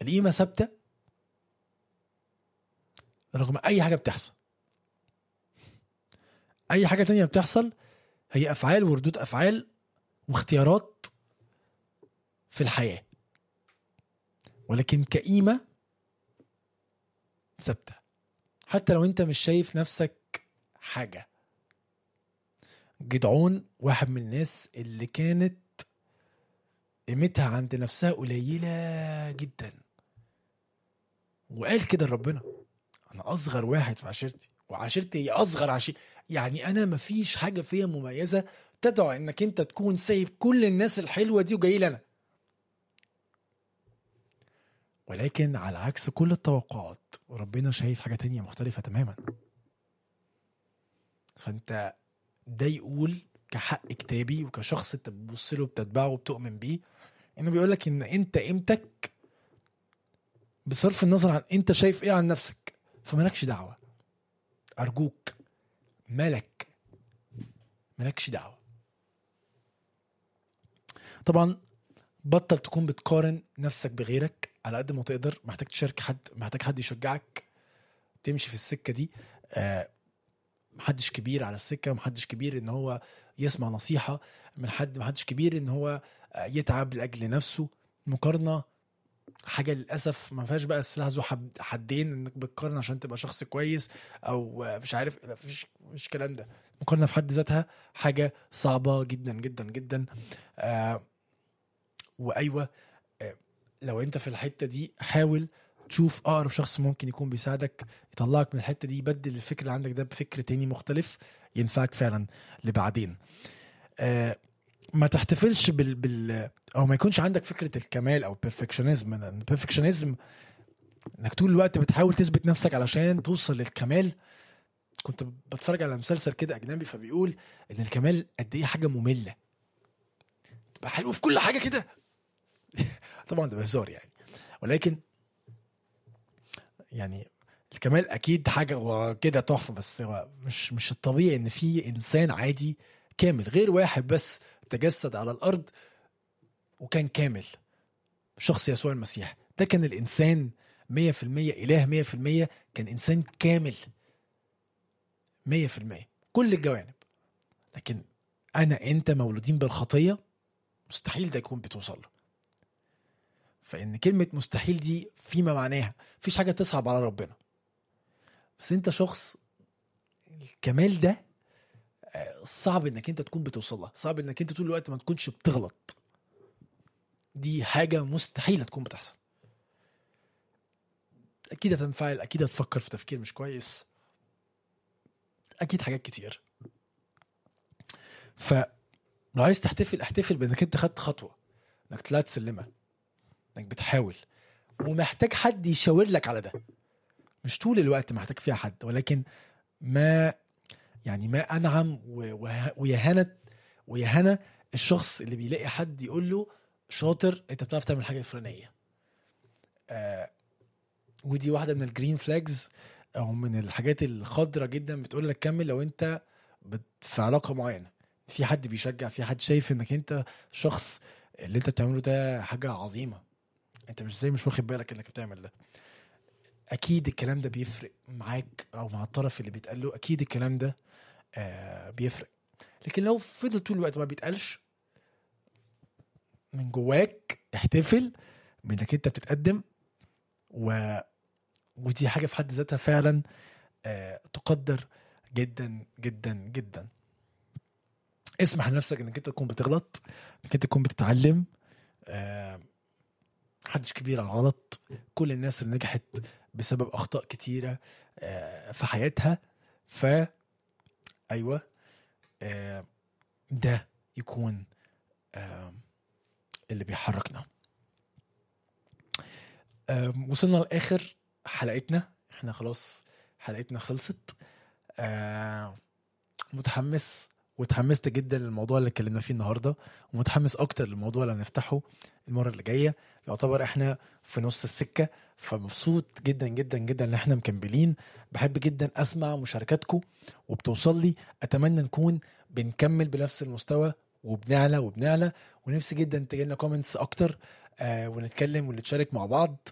القيمه ثابته رغم اي حاجه بتحصل اي حاجه تانية بتحصل هي افعال وردود افعال واختيارات في الحياه ولكن كقيمه ثابته حتى لو انت مش شايف نفسك حاجه جدعون واحد من الناس اللي كانت قيمتها عند نفسها قليله جدا وقال كده لربنا انا اصغر واحد في عشيرتي وعشيرتي هي اصغر عشيرة يعني انا مفيش حاجه فيها مميزه تدعو انك انت تكون سايب كل الناس الحلوه دي وجاي لي انا ولكن على عكس كل التوقعات ربنا شايف حاجه تانية مختلفه تماما فانت ده يقول كحق كتابي وكشخص انت بتبص له بتتبعه وبتؤمن بيه انه بيقول لك ان انت قيمتك بصرف النظر عن انت شايف ايه عن نفسك فمالكش دعوه ارجوك مالك مالكش دعوه طبعا بطل تكون بتقارن نفسك بغيرك على قد ما تقدر محتاج تشارك حد محتاج حد يشجعك تمشي في السكه دي آه محدش كبير على السكه محدش كبير ان هو يسمع نصيحه من حد محدش كبير ان هو آه، يتعب لاجل نفسه مقارنه حاجه للاسف ما فيهاش بقى السلاح ذو حد- حدين انك بتقارن عشان تبقى شخص كويس او آه، مش عارف لا، مفيش مش الكلام ده المقارنه في حد ذاتها حاجه صعبه جدا جدا جدا آه وايوه آه لو انت في الحته دي حاول تشوف اقرب شخص ممكن يكون بيساعدك يطلعك من الحته دي يبدل الفكر اللي عندك ده بفكر تاني مختلف ينفعك فعلا لبعدين آه ما تحتفلش بال, بال او ما يكونش عندك فكره الكمال او perfectionism لان perfectionism انك طول الوقت بتحاول تثبت نفسك علشان توصل للكمال كنت بتفرج على مسلسل كده اجنبي فبيقول ان الكمال قد ايه حاجه ممله تبقى حلو في كل حاجه كده طبعا ده بهزار يعني ولكن يعني الكمال اكيد حاجه وكده تحفه بس هو مش مش الطبيعي ان في انسان عادي كامل غير واحد بس تجسد على الارض وكان كامل شخص يسوع المسيح ده كان الانسان 100% اله 100% كان انسان كامل 100% كل الجوانب لكن انا انت مولودين بالخطيه مستحيل ده يكون بتوصل له فان كلمه مستحيل دي فيما معناها مفيش حاجه تصعب على ربنا بس انت شخص الكمال ده آه، صعب انك انت تكون بتوصل لها صعب انك انت طول الوقت ما تكونش بتغلط دي حاجه مستحيله تكون بتحصل اكيد هتنفعل اكيد هتفكر في تفكير مش كويس اكيد حاجات كتير فلو عايز تحتفل احتفل بانك انت خدت خطوه انك طلعت سلمه انك بتحاول ومحتاج حد يشاور لك على ده مش طول الوقت محتاج فيها حد ولكن ما يعني ما انعم و- وه- ويا هنا ويا هنا الشخص اللي بيلاقي حد يقول له شاطر انت بتعرف تعمل حاجه فلانيه آه ودي واحده من الجرين فلاجز او من الحاجات الخضرة جدا بتقول لك كمل لو انت بت- في علاقه معينه في حد بيشجع في حد شايف انك انت شخص اللي انت بتعمله ده حاجه عظيمه انت مش زي مش واخد بالك انك بتعمل ده اكيد الكلام ده بيفرق معاك او مع الطرف اللي بيتقال له اكيد الكلام ده آه بيفرق لكن لو فضل طول الوقت ما بيتقالش من جواك احتفل بانك انت بتتقدم و ودي حاجه في حد ذاتها فعلا آه تقدر جدا جدا جدا اسمح لنفسك انك انت تكون بتغلط انك انت تكون بتتعلم آه محدش كبير على الغلط كل الناس اللي نجحت بسبب اخطاء كتيره آه في حياتها ف ايوه آه ده يكون آه اللي بيحركنا آه وصلنا لاخر حلقتنا احنا خلاص حلقتنا خلصت آه متحمس وتحمست جدا للموضوع اللي اتكلمنا فيه النهارده ومتحمس اكتر للموضوع اللي هنفتحه المره اللي جايه يعتبر احنا في نص السكه فمبسوط جدا جدا جدا ان احنا مكملين بحب جدا اسمع مشاركاتكم وبتوصل لي اتمنى نكون بنكمل بنفس المستوى وبنعلى وبنعلى ونفسي جدا تجي لنا كومنتس اكتر آه ونتكلم ونتشارك مع بعض